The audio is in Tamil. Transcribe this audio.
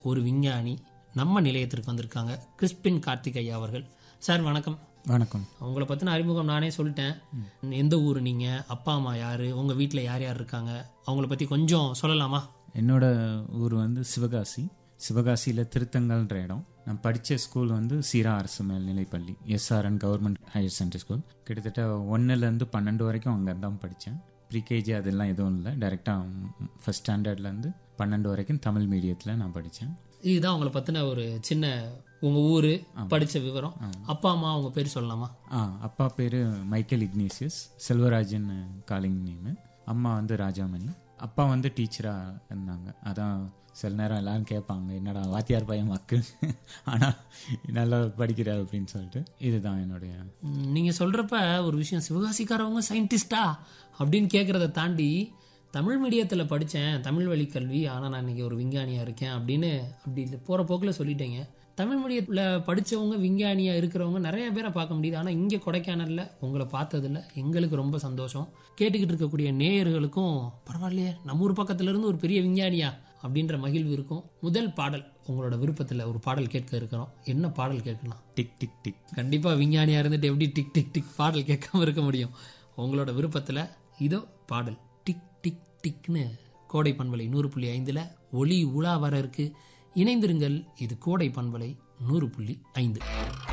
ஒரு விஞ்ஞானி நம்ம நிலையத்திற்கு வந்திருக்காங்க கிறிஸ்பின் கார்த்திக் ஐயா அவர்கள் சார் வணக்கம் வணக்கம் உங்களை பற்றின அறிமுகம் நானே சொல்லிட்டேன் எந்த ஊர் நீங்கள் அப்பா அம்மா யார் உங்கள் வீட்டில் யார் யார் இருக்காங்க அவங்கள பற்றி கொஞ்சம் சொல்லலாமா என்னோட ஊர் வந்து சிவகாசி சிவகாசியில் திருத்தங்கல்ன்ற இடம் நான் படித்த ஸ்கூல் வந்து சீரா அரசு மேல்நிலைப்பள்ளி SRN government higher secondary school கிட்டத்தட்ட ஒன்றுலேருந்து பன்னெண்டு வரைக்கும் அங்கே தான் படித்தேன் ப்ரீகேஜி அதெல்லாம் எதுவும் இல்லை டைரெக்டாக ஃபஸ்ட் ஸ்டாண்டர்ட்லேருந்து பன்னெண்டு வரைக்கும் தமிழ் மீடியத்தில் நான் படித்தேன் இதுதான் உங்களை பற்றின ஒரு சின்ன உங்கள் ஊர் படித்த விவரம் அப்பா அம்மா அவங்க பேர் சொல்லலாமா ஆ அப்பா பேர் Michael Ignatius Selvarajan calling name அம்மா வந்து ராஜாமணி அப்பா வந்து டீச்சராக இருந்தாங்க அதான் சில நேரம் எல்லாரும் கேட்பாங்க என்னடா வாத்தியார் பையன் மக்கு ஆனால் நல்லா படிக்கிறார் அப்படின்னு சொல்லிட்டு இதுதான் என்னுடைய நீங்கள் சொல்கிறப்ப ஒரு விஷயம் சிவகாசிக்காரவங்க சயின்டிஸ்டா அப்படின்னு கேட்குறத தாண்டி தமிழ் மீடியத்தில் படித்தேன் தமிழ் வழி கல்வி ஆனால் நான் இன்றைக்கி ஒரு விஞ்ஞானியாக இருக்கேன் அப்படின்னு அப்படி போகிற போக்கில் சொல்லிட்டேங்க தமிழ் மீடியத்தில் படித்தவங்க விஞ்ஞானியாக இருக்கிறவங்க நிறைய பேரை பார்க்க முடியுது ஆனால் இங்கே கொடைக்கானலில் உங்களை பார்த்ததில்ல எங்களுக்கு ரொம்ப சந்தோஷம் கேட்டுக்கிட்டு இருக்கக்கூடிய நேயர்களுக்கும் பரவாயில்லையே நம்ம ஊர் பக்கத்துல இருந்து ஒரு பெரிய விஞ்ஞானியா அப்படின்ற மகிழ்வு இருக்கும் முதல் பாடல் உங்களோட விருப்பத்தில் ஒரு பாடல் கேட்க இருக்கிறோம் என்ன பாடல் கேட்கலாம் டிக் டிக் டிக் கண்டிப்பாக விஞ்ஞானியாக இருந்துட்டு எப்படி டிக் டிக் டிக் பாடல் கேட்காம இருக்க முடியும் உங்களோட விருப்பத்தில் இதோ பாடல் டிக் டிக் டிக்னு கோடை பண்பலை நூறு புள்ளி ஐந்தில் ஒளி உலா வர இருக்கு இணைந்திருங்கள் இது கோடை பண்பலை நூறு புள்ளி ஐந்து